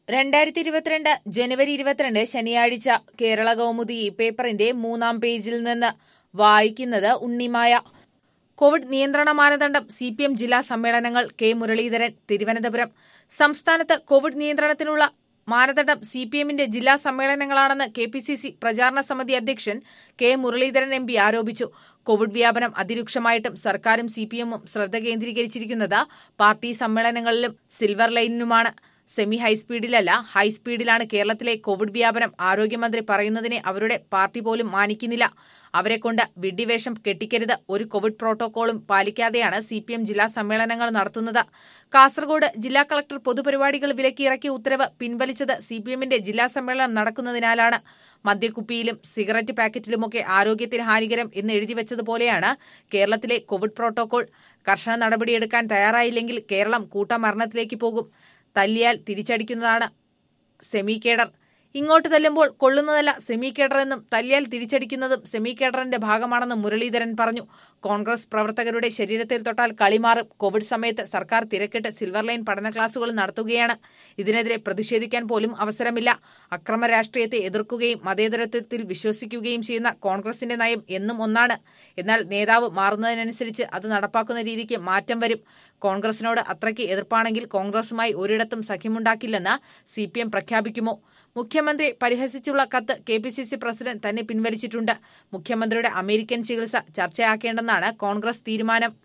രണ്ടായിരത്തി ഇരുപത്തിരണ്ട് ജനുവരി ഇരുപത്തിരണ്ട് ശനിയാഴ്ച കേരള കൗമുദി ഈ പേപ്പറിന്റെ മൂന്നാം പേജിൽ നിന്ന് വായിക്കുന്നത് ഉണ്ണിമായ കോവിഡ് നിയന്ത്രണ മാനദണ്ഡം സി പി എം ജില്ലാ സമ്മേളനങ്ങൾ കെ മുരളീധരൻ തിരുവനന്തപുരം സംസ്ഥാനത്ത് കോവിഡ് നിയന്ത്രണത്തിനുള്ള മാനദണ്ഡം സി പി എമ്മിന്റെ ജില്ലാ സമ്മേളനങ്ങളാണെന്ന് കെ പി സി സി പ്രചാരണ സമിതി അധ്യക്ഷൻ കെ മുരളീധരൻ എം പി ആരോപിച്ചു കോവിഡ് വ്യാപനം അതിരൂക്ഷമായിട്ടും സർക്കാരും സി പി എമ്മും ശ്രദ്ധ കേന്ദ്രീകരിച്ചിരിക്കുന്നത് പാർട്ടി സമ്മേളനങ്ങളിലും സിൽവർ ലൈനിനുമാണ് സെമി ഹൈസ്പീഡിലല്ല ഹൈസ്പീഡിലാണ് കേരളത്തിലെ കോവിഡ് വ്യാപനം ആരോഗ്യമന്ത്രി പറയുന്നതിനെ അവരുടെ പാർട്ടി പോലും മാനിക്കുന്നില്ല അവരെ കൊണ്ട് വിഡ്ഢിവേഷം കെട്ടിക്കരുത് ഒരു കോവിഡ് പ്രോട്ടോകോളും പാലിക്കാതെയാണ് സി പി എം ജില്ലാ സമ്മേളനങ്ങൾ നടത്തുന്നത് കാസർഗോഡ് ജില്ലാ കളക്ടർ പൊതുപരിപാടികൾ വിലക്കിയിറക്കിയ ഉത്തരവ് പിൻവലിച്ചത് സി പി എമ്മിന്റെ ജില്ലാ സമ്മേളനം നടക്കുന്നതിനാലാണ് മദ്യക്കുപ്പിയിലും സിഗരറ്റ് പാക്കറ്റിലുമൊക്കെ ആരോഗ്യത്തിന് ഹാനികരം എന്ന് എഴുതി വെച്ചതുപോലെയാണ് കേരളത്തിലെ കോവിഡ് പ്രോട്ടോകോൾ കർശന നടപടിയെടുക്കാൻ തയ്യാറായില്ലെങ്കിൽ കേരളം കൂട്ടമരണത്തിലേക്ക് പോകും തല്ലിയാൽ തിരിച്ചടിക്കുന്നതാണ് സെമി കേഡർ ഇങ്ങോട്ട് തല്ലുമ്പോൾ കൊള്ളുന്നതല്ല സെമി കേഡർ എന്നും തല്ലിയാൽ തിരിച്ചടിക്കുന്നതും സെമി കേഡറിന്റെ ഭാഗമാണെന്ന് മുരളീധരൻ പറഞ്ഞു കോൺഗ്രസ് പ്രവർത്തകരുടെ ശരീരത്തിൽ തൊട്ടാൽ കളിമാറും കോവിഡ് സമയത്ത് സർക്കാർ തിരക്കിട്ട് സിൽവർ ലൈൻ പഠന ക്ലാസുകൾ നടത്തുകയാണ് ഇതിനെതിരെ പ്രതിഷേധിക്കാൻ പോലും അവസരമില്ല അക്രമ രാഷ്ട്രീയത്തെ എതിർക്കുകയും മതേതരത്വത്തിൽ വിശ്വസിക്കുകയും ചെയ്യുന്ന കോൺഗ്രസിന്റെ നയം എന്നും ഒന്നാണ് എന്നാൽ നേതാവ് മാറുന്നതിനനുസരിച്ച് അത് നടപ്പാക്കുന്ന രീതിക്ക് മാറ്റം വരും കോൺഗ്രസിനോട് അത്രയ്ക്ക് എതിർപ്പാണെങ്കിൽ കോൺഗ്രസുമായി ഒരിടത്തും സഖ്യമുണ്ടാക്കില്ലെന്ന് സി പി എം പ്രഖ്യാപിക്കുമോ മുഖ്യമന്ത്രി പരിഹസിച്ചുള്ള കത്ത് K P C C president തന്നെ പിൻവലിച്ചിട്ടുണ്ട് മുഖ്യമന്ത്രിയുടെ അമേരിക്കൻ ചികിത്സ ചർച്ചയാക്കേണ്ടെന്നാണ് കോൺഗ്രസ് തീരുമാനം